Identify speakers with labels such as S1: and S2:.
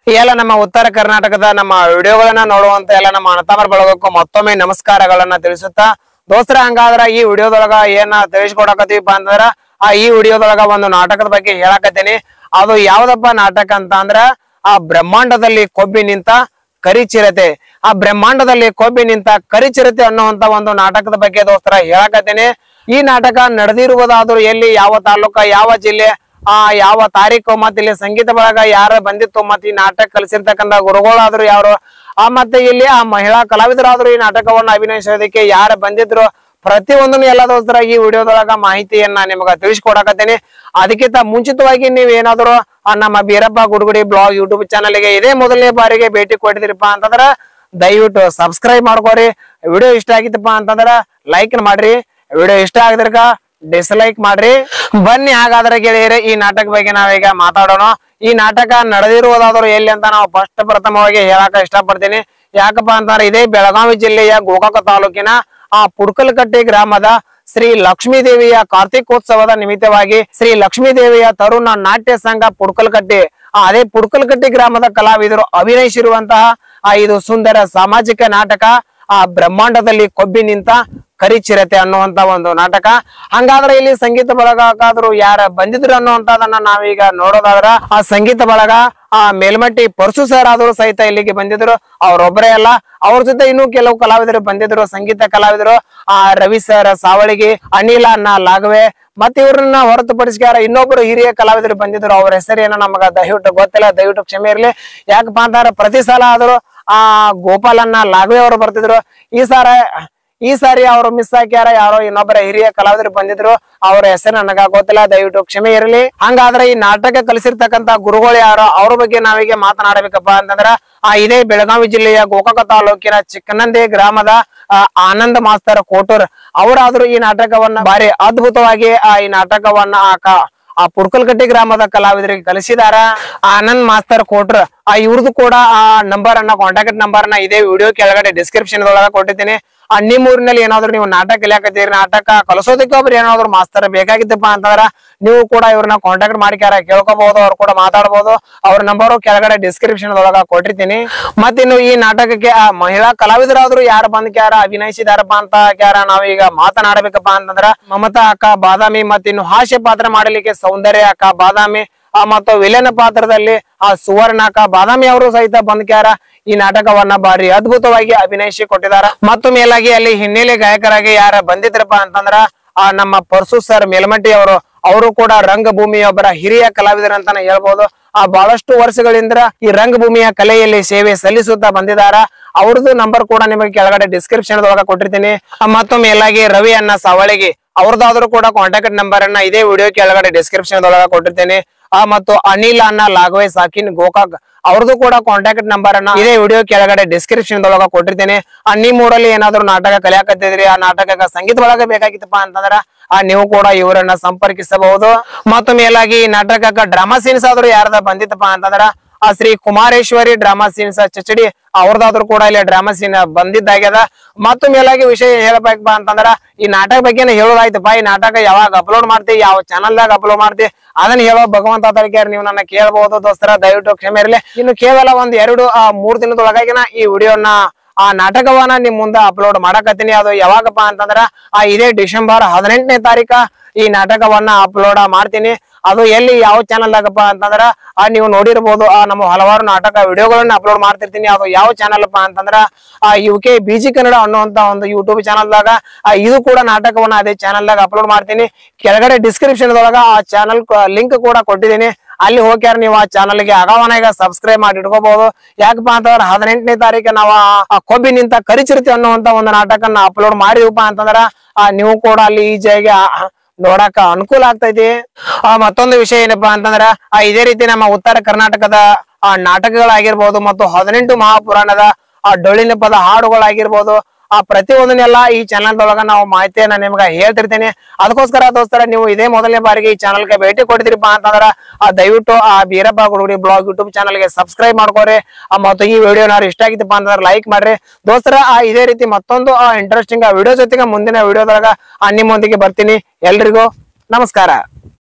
S1: ಎಲ್ಲ ನಮ್ಮ ಉತ್ತರ ಕರ್ನಾಟಕದ ನಮ್ಮ ವಿಡಿಯೋಗಳನ್ನ ನೋಡುವಂತ ಎಲ್ಲ ನಮ್ಮ ಅಣತಾಮರ ಬಳಗಕ್ಕೂ ಮತ್ತೊಮ್ಮೆ ನಮಸ್ಕಾರಗಳನ್ನ ತಿಳಿಸುತ್ತಾ ದೋಸ್ತರ ಹಂಗಾದ್ರ ಈ ವಿಡಿಯೋದೊಳಗ ಏನ ತಿಳಿಸ್ಕೊಡಕತ್ತೀವಪ್ಪ ಅಂತಂದ್ರ ಆ ಈ ವಿಡಿಯೋದೊಳಗ ಒಂದು ನಾಟಕದ ಬಗ್ಗೆ ಹೇಳಕತ್ತೀನಿ ಅದು ಯಾವ್ದಪ್ಪ ನಾಟಕ ಅಂತ ಅಂದ್ರ ಆ ಬ್ರಹ್ಮಾಂಡದಲ್ಲಿ ಕೊಬ್ಬಿ ನಿಂತ ಕರಿಚಿರತೆ ಆ ಬ್ರಹ್ಮಾಂಡದಲ್ಲಿ ಕೊಬ್ಬಿ ನಿಂತ ಕರಿಚಿರತೆ ಅನ್ನುವಂತ ಒಂದು ನಾಟಕದ ಬಗ್ಗೆ ದೋಸ್ತರ ಹೇಳಕತ್ತೀನಿ ಈ ನಾಟಕ ನಡೆದಿರುವುದಾದ್ರೂ ಎಲ್ಲಿ ಯಾವ ತಾಲೂಕ ಯಾವ ಜಿಲ್ಲೆ ಆ ಯಾವ ತಾರೀಕು ಮತ್ತೆ ಇಲ್ಲಿ ಸಂಗೀತ ಬಳಗ ಯಾರ ಬಂದಿತ್ತು ಮತ್ತೆ ಈ ನಾಟಕ ಕಲಿಸಿರ್ತಕ್ಕಂಥ ಗುರುಗಳಾದ್ರು ಯಾರು ಆ ಮತ್ತೆ ಇಲ್ಲಿ ಆ ಮಹಿಳಾ ಕಲಾವಿದರಾದ್ರು ಈ ನಾಟಕವನ್ನು ಅಭಿನಯಿಸೋದಕ್ಕೆ ಯಾರು ಬಂದಿದ್ರು ಪ್ರತಿಯೊಂದನ್ನು ಎಲ್ಲ ದೋಸ್ತರ ಈ ವಿಡಿಯೋದೊಳಗ ಮಾಹಿತಿಯನ್ನ ನಿಮಗ ತಿಳಿಸ್ಕೊಡಕತ್ತೀನಿ ಅದಕ್ಕಿಂತ ಮುಂಚಿತವಾಗಿ ನೀವ್ ಏನಾದ್ರು ಆ ನಮ್ಮ ಬೀರಪ್ಪ ಗುಡುಗುಡಿ ಬ್ಲಾಗ್ ಯೂಟ್ಯೂಬ್ ಚಾನಲ್ಗೆ ಇದೇ ಮೊದಲನೇ ಬಾರಿಗೆ ಭೇಟಿ ಕೊಟ್ಟಿದ್ರಿಪ್ಪ ಅಂತಂದ್ರ ದಯವಿಟ್ಟು ಸಬ್ಸ್ಕ್ರೈಬ್ ಮಾಡ್ಕೋರಿ ವಿಡಿಯೋ ಇಷ್ಟ ಆಗಿತ್ತಪ್ಪ ಅಂತಂದ್ರ ಲೈಕ್ ಮಾಡ್ರಿ ವಿಡಿಯೋ ಇಷ್ಟ ಆಗಿದ್ರಕ ಡಿಸ್ಲೈಕ್ ಮಾಡ್ರಿ ಬನ್ನಿ ಹಾಗಾದ್ರೆ ಗೆಳೆಯರೆ ಈ ನಾಟಕ ಬಗ್ಗೆ ನಾವೀಗ ಮಾತಾಡೋಣ ಈ ನಾಟಕ ನಡೆದಿರುವುದಾದ್ರು ಎಲ್ಲಿ ಅಂತ ನಾವು ಫಸ್ಟ್ ಪ್ರಥಮವಾಗಿ ಹೇಳಕ ಇಷ್ಟಪಡ್ತೀನಿ ಯಾಕಪ್ಪ ಅಂತಂದ್ರೆ ಇದೇ ಬೆಳಗಾವಿ ಜಿಲ್ಲೆಯ ಗೋಕಾಕ ತಾಲೂಕಿನ ಆ ಪುಡ್ಕಲ್ಕಟ್ಟಿ ಗ್ರಾಮದ ಶ್ರೀ ಲಕ್ಷ್ಮೀ ದೇವಿಯ ಕಾರ್ತಿಕೋತ್ಸವದ ನಿಮಿತ್ತವಾಗಿ ಶ್ರೀ ಲಕ್ಷ್ಮೀ ದೇವಿಯ ತರುಣ ನಾಟ್ಯ ಸಂಘ ಪುಡ್ಕಲ್ಕಟ್ಟಿ ಆ ಅದೇ ಪುಡ್ಕಲ್ಕಟ್ಟಿ ಗ್ರಾಮದ ಕಲಾವಿದರು ಅಭಿನಯಿಸಿರುವಂತಹ ಆ ಇದು ಸುಂದರ ಸಾಮಾಜಿಕ ನಾಟಕ ಆ ಬ್ರಹ್ಮಾಂಡದಲ್ಲಿ ಕೊಬ್ಬಿ ನಿಂತ ಕರಿಚಿರತೆ ಅನ್ನುವಂತ ಒಂದು ನಾಟಕ ಹಂಗಾದ್ರೆ ಇಲ್ಲಿ ಸಂಗೀತ ಬಳಗಕ್ಕಾದ್ರು ಯಾರ ಬಂದಿದ್ರು ಅನ್ನುವಂತದನ್ನ ನಾವೀಗ ನೋಡೋದಾದ್ರ ಆ ಸಂಗೀತ ಬಳಗ ಆ ಮೇಲ್ಮಟ್ಟಿ ಪರಸು ಸರ್ ಆದ್ರು ಸಹಿತ ಇಲ್ಲಿಗೆ ಬಂದಿದ್ರು ಅವ್ರೊಬ್ಬರೇ ಅಲ್ಲ ಅವ್ರ ಜೊತೆ ಇನ್ನೂ ಕೆಲವು ಕಲಾವಿದರು ಬಂದಿದ್ರು ಸಂಗೀತ ಕಲಾವಿದರು ಆ ರವಿ ಸರ್ ಸಾವಳಿಗೆ ಅನಿಲ ಅನ್ನ ಲಾಗವೆ ಮತ್ತೆ ಇವ್ರನ್ನ ಹೊರತುಪಡಿಸ್ಕ್ಯಾರ ಇನ್ನೊಬ್ರು ಹಿರಿಯ ಕಲಾವಿದರು ಬಂದಿದ್ರು ಅವ್ರ ಹೆಸರೇನೋ ನಮಗ ದಯವಿಟ್ಟು ಗೊತ್ತಿಲ್ಲ ದಯವಿಟ್ಟು ಕ್ಷಮೆ ಇರ್ಲಿ ಯಾಕಪ್ಪ ಅಂತಂದ್ರೆ ಪ್ರತಿ ಸಲ ಆದ್ರು ಆ ಗೋಪಾಲನ್ನ ಲಾಗವೆ ಅವರು ಬರ್ತಿದ್ರು ಈ ಸಾರ ಈ ಸಾರಿ ಅವರು ಮಿಸ್ ಹಾಕ್ಯಾರ ಯಾರೋ ಇನ್ನೊಬ್ಬರ ಹಿರಿಯ ಕಲಾವಿದರು ಬಂದಿದ್ರು ಅವ್ರ ಹೆಸರು ನನಗ ಗೊತ್ತಿಲ್ಲ ದಯವಿಟ್ಟು ಕ್ಷಮೆ ಇರಲಿ ಹಂಗಾದ್ರೆ ಈ ನಾಟಕ ಕಲಿಸಿರ್ತಕ್ಕಂತ ಗುರುಗಳು ಯಾರೋ ಅವ್ರ ಬಗ್ಗೆ ನಾವೀಗ ಮಾತನಾಡಬೇಕಪ್ಪ ಅಂತಂದ್ರ ಆ ಇದೇ ಬೆಳಗಾವಿ ಜಿಲ್ಲೆಯ ಗೋಕಾಕ ತಾಲೂಕಿನ ಚಿಕ್ಕನಂದಿ ಗ್ರಾಮದ ಆ, ಆನಂದ್ ಮಾಸ್ತರ್ ಕೋಟೂರ್ ಅವರಾದ್ರೂ ಈ ನಾಟಕವನ್ನ ಬಾರಿ ಅದ್ಭುತವಾಗಿ ಆ ಈ ನಾಟಕವನ್ನ ಆ ಕ- ಆ ಪುಡ್ಕಲ್ಕಟ್ಟಿ ಗ್ರಾಮದ ಕಲಾವಿದರಿಗೆ ಕಲಿಸಿದಾರ ಆನಂದ್ ಮಾಸ್ತರ್ ಕೋಟ್ರ ಆ ಇವ್ರದ್ದು ಕೂಡ ಆ ನಂಬರ್ ಅನ್ನ ಕಾಂಟ್ಯಾಕ್ಟ್ ನಂಬರ್ ನ ಇದೇ ವಿಡಿಯೋ ಕೆಳಗಡೆ ಡಿಸ್ಕ್ರಿಪ್ಷನ್ ಒಳಗ ಕೊಟ್ಟಿದ್ದೀನಿ ಆ ನಿಮ್ಮ ಊರಿನಲ್ಲಿ ಏನಾದ್ರು ನೀವು ನಾಟಕ ಕಲಿಯಾಕತ್ತೀರಿ ನಾಟಕ ಕಲಿಸೋದಕ್ಕೆ ಒಬ್ರು ಏನಾದ್ರು ಮಾಸ್ತರ್ ಬೇಕಾಗಿತ್ತಪ್ಪ ಅಂತಂದ್ರ ನೀವು ಕೂಡ ಇವ್ರನ್ನ ಕಾಂಟ್ಯಾಕ್ಟ್ ಮಾಡಿಕ್ಯಾರ ಕೇಳ್ಕೊಬಹುದು ಅವ್ರು ಕೂಡ ಮಾತಾಡ್ಬೋದು ಅವ್ರ ನಂಬರ್ ಕೆಳಗಡೆ ಡಿಸ್ಕ್ರಿಪ್ಷನ್ ಒಳಗ ಕೊಟ್ಟಿರ್ತೀನಿ ಮತ್ತಿನ್ನು ಈ ನಾಟಕಕ್ಕೆ ಆ ಮಹಿಳಾ ಕಲಾವಿದರಾದ್ರು ಯಾರು ಬಂದ್ ಕ್ಯಾರ ಅಭಿನಯಿಸಿದಾರಪ್ಪ ಅಂತ ಕ್ಯಾರ ನಾವೀಗ ಮಾತನಾಡಬೇಕಪ್ಪ ಅಂತಂದ್ರ ಮಮತಾ ಅಕ್ಕ ಬಾದಾಮಿ ಮತ್ತಿನ್ನು ಹಾಸ್ಯ ಪಾತ್ರ ಮಾಡಲಿಕ್ಕೆ ಸೌಂದರ್ಯ ಅಕ್ಕ ಬಾದಾಮಿ ಆ ಮತ್ತು ವಿಲನ್ ಪಾತ್ರದಲ್ಲಿ ಆ ಸುವರ್ಣ ಅಕ್ಕ ಬಾದಾಮಿ ಅವರು ಸಹಿತ ಬಂದ್ಕ್ಯಾರ ಈ ನಾಟಕವನ್ನ ಬಾರಿ ಅದ್ಭುತವಾಗಿ ಅಭಿನಯಿಸಿ ಕೊಟ್ಟಿದಾರ ಮತ್ತು ಮೇಲಾಗಿ ಅಲ್ಲಿ ಹಿನ್ನೆಲೆ ಗಾಯಕರಾಗಿ ಯಾರ ಬಂದಿದ್ರಪ್ಪ ಅಂತಂದ್ರ ಆ ನಮ್ಮ ಪರ್ಸು ಸರ್ ಮೇಲ್ಮಟ್ಟಿ ಅವರು ಅವರು ಕೂಡ ರಂಗಭೂಮಿಯೊಬ್ಬರ ಹಿರಿಯ ಕಲಾವಿದರಂತಾನೆ ಹೇಳ್ಬೋದು ಆ ಬಹಳಷ್ಟು ವರ್ಷಗಳಿಂದ ಈ ರಂಗಭೂಮಿಯ ಕಲೆಯಲ್ಲಿ ಸೇವೆ ಸಲ್ಲಿಸುತ್ತಾ ಬಂದಿದಾರ ಅವ್ರದ್ದು ನಂಬರ್ ಕೂಡ ನಿಮಗೆ ಕೆಳಗಡೆ ಡಿಸ್ಕ್ರಿಪ್ಷನ್ ಒಳಗ ಕೊಟ್ಟಿರ್ತೀನಿ ಆ, ಮತ್ತು ಮೇಲಾಗಿ ರವಿ ಅನ್ನ ಸವಳಿಗೆ ಅವ್ರದ್ದಾದ್ರೂ ಕೂಡ ಕಾಂಟ್ಯಾಕ್ಟ್ ನಂಬರ್ ಅನ್ನ ಇದೇ ವಿಡಿಯೋ ಕೆಳಗಡೆ ಡಿಸ್ಕ್ರಿಪ್ಷನ್ ಒಳಗ ಕೊಟ್ಟಿರ್ತೀನಿ ಆ ಮತ್ತು ಅನಿಲ್ ಅನ್ನ ಲಾಘವೆ ಸಾಕಿನ್ ಗೋಕಾಕ್ ಅವ್ರದ್ದು ಕೂಡ ಕಾಂಟ್ಯಾಕ್ಟ್ ನಂಬರ್ ಅನ್ನ ಇದೇ ವಿಡಿಯೋ ಕೆಳಗಡೆ ಡಿಸ್ಕ್ರಿಪ್ಷನ್ ಒಳಗ ಕೊಟ್ಟಿರ್ತೀನಿ ಆ ನಿಮ್ ಊರಲ್ಲಿ ಏನಾದ್ರು ನಾಟಕ ಕಲಿಯಾಕತ್ತಿದ್ರಿ ಆ ನಾಟಕ ಸಂಗೀತ ಒಳಗ ಬೇಕಾಗಿತ್ತಪ್ಪ ಅಂತಂದ್ರ ಆ ನೀವು ಕೂಡ ಇವರನ್ನ ಸಂಪರ್ಕಿಸಬಹುದು ಮತ್ತು ಮೇಲಾಗಿ ಈ ನಾಟಕಕ್ಕ ಡ್ರಾಮಾ ಸೀನ್ಸ್ ಆದ್ರೂ ಯಾರ್ದ ಬಂದಿತ್ತಪ್ಪ ಅಂತಂದ್ರ ಆ ಶ್ರೀ ಕುಮಾರೇಶ್ವರಿ ಡ್ರಾಮಾ ಸೀನ್ಸ್ ಚಚಡಿ ಅವ್ರದಾದ್ರೂ ಕೂಡ ಇಲ್ಲಿ ಡ್ರಾಮಾ ಸೀನ್ ಬಂದಿದ್ದಾಗ್ಯದ ಮತ್ತು ಮೇಲಾಗಿ ವಿಷಯ ಹೇಳ್ಬೇಕಪ್ಪ ಅಂತಂದ್ರ ಈ ನಾಟಕ ಬಗ್ಗೆನೇ ಹೇಳೋದಾಯ್ತಪ್ಪ ಈ ನಾಟಕ ಯಾವಾಗ ಅಪ್ಲೋಡ್ ಮಾಡ್ತಿ ಯಾವ ಚಾನಲ್ ದಾಗ ಅಪ್ಲೋಡ್ ಮಾಡ್ತಿ ಅದನ್ನ ಹೇಳೋ ಭಗವಂತ ತರಕಾರಿ ನೀವು ನನ್ನ ಕೇಳಬಹುದು ದೋಸ್ತರ ದಯವಿಟ್ಟು ಕ್ಷಮೆ ಇರಲಿ ಇನ್ನು ಕೇವಲ ಒಂದ್ ಎರಡು ಆ ಮೂರ್ ದಿನದೊಳಗಾಗಿನ ಈ ವಿಡಿಯೋನ ಆ ನಾಟಕವನ್ನ ನಿಮ್ ಮುಂದೆ ಅಪ್ಲೋಡ್ ಮಾಡಕತ್ತೀನಿ ಅದು ಯಾವಾಗಪ್ಪ ಅಂತಂದ್ರ ಆ ಇದೇ ಡಿಸೆಂಬರ್ ಹದಿನೆಂಟನೇ ತಾರೀಕ ಈ ನಾಟಕವನ್ನ ಅಪ್ಲೋಡ್ ಮಾಡ್ತೀನಿ ಅದು ಎಲ್ಲಿ ಯಾವ ಚಾನಲ್ ದಾಗಪ್ಪ ಅಂತಂದ್ರ ಆ ನೀವು ನೋಡಿರ್ಬೋದು ಆ ನಮ್ಮ ಹಲವಾರು ನಾಟಕ ವಿಡಿಯೋಗಳನ್ನ ಅಪ್ಲೋಡ್ ಮಾಡ್ತಿರ್ತೀನಿ ಅದು ಯಾವ ಚಾನಲ್ ಅಪ್ಪ ಅಂತಂದ್ರ ಆ ಯು ಕೆ ಬಿಜಿ ಕನ್ನಡ ಅನ್ನುವಂತ ಒಂದು ಯೂಟ್ಯೂಬ್ ಚಾನಲ್ ದಾಗ ಆ ಇದು ಕೂಡ ನಾಟಕವನ್ನ ಅದೇ ಚಾನಲ್ ದಾಗ ಅಪ್ಲೋಡ್ ಮಾಡ್ತೀನಿ ಕೆಳಗಡೆ ಡಿಸ್ಕ್ರಿಪ್ಷನ್ ಒಳಗ ಆ ಚಾನಲ್ ಲಿಂಕ್ ಕೂಡ ಕೊಟ್ಟಿದ್ದೀನಿ ಅಲ್ಲಿ ಹೋಗ್ಯಾರ ನೀವು ಆ ಚಾನಲ್ ಗೆ ಆಗವನ ಈಗ ಸಬ್ಸ್ಕ್ರೈಬ್ ಮಾಡಿ ಇಟ್ಕೋಬಹುದು ಯಾಕಪ್ಪ ಅಂತಂದ್ರೆ ಹದಿನೆಂಟನೇ ತಾರೀಕು ನಾವು ಆ- ಆ ಕೊಬ್ಬಿ ನಿಂತ ಕರಿಚಿರ್ತಿ ಅನ್ನುವಂತ ಒಂದು ನಾಟಕನ ಅಪ್ಲೋಡ್ ಮಾಡಿದೀವಪ್ಪ ಅಂತಂದ್ರ ಆ ನೀವು ಕೂಡ ಅಲ್ಲಿ ಈಜಿಯಾಗಿ ಆ- ಆ ನೋಡಾಕ ಅನುಕೂಲ ಆಗ್ತೈತಿ ಆ ಮತ್ತೊಂದು ವಿಷಯ ಏನಪ್ಪಾ ಅಂತಂದ್ರ ಆ ಇದೇ ರೀತಿ ನಮ್ಮ ಉತ್ತರ ಕರ್ನಾಟಕದ ಆ ನಾಟಕಗಳಾಗಿರ್ಬೋದು ಮತ್ತು ಹದಿನೆಂಟು ಮಹಾಪುರಾಣದ ಆ ಡೊಳ್ಳಿನ ಪದ ಹಾಡುಗಳಾಗಿರ್ಬೋದು ಆ ಪ್ರತಿಯೊಂದನ್ನೆಲ್ಲ ಈ ಚಾನಲ್ ಒಳಗ ನಾವು ಮಾಹಿತಿಯನ್ನ ನಿಮ್ಗೆ ಹೇಳ್ತಿರ್ತೀನಿ ಅದಕ್ಕೋಸ್ಕರ ದೋಸ್ತರ ನೀವು ಇದೇ ಮೊದಲನೇ ಬಾರಿಗೆ ಈ ಚಾನಲ್ಗೆ ಭೇಟಿ ಕೊಡ್ತೀರಿಪ್ಪ ಅಂತಂದ್ರ ಆ ದಯವಿಟ್ಟು ಆ ಬೀರಪ್ಪ ಗುಡುಗುಡಿ ಬ್ಲಾಗ್ ಯೂಟ್ಯೂಬ್ ಚಾನಲ್ಗೆ ಸಬ್ಸ್ಕ್ರೈಬ್ ಮಾಡ್ಕೋರಿ ಆ ಮತ್ತು ಈ ವಿಡಿಯೋ ಏನಾದ್ರು ಇಷ್ಟ ಆಗಿತ್ತಪ್ಪ ಅಂತಂದ್ರೆ ಲೈಕ್ ಮಾಡ್ರಿ ದೋಸ್ತರ ಆ ಇದೇ ರೀತಿ ಮತ್ತೊಂದು ಇಂಟ್ರೆಸ್ಟಿಂಗ್ ವಿಡಿಯೋ ಜೊತೆಗೆ ಮುಂದಿನ ವಿಡಿಯೋದೊಳಗ ಆ ನಿಮ್ಮೊಂದಿಗೆ ಬರ್ತೀನಿ ಎಲ್ರಿಗೂ ನಮಸ್ಕಾರ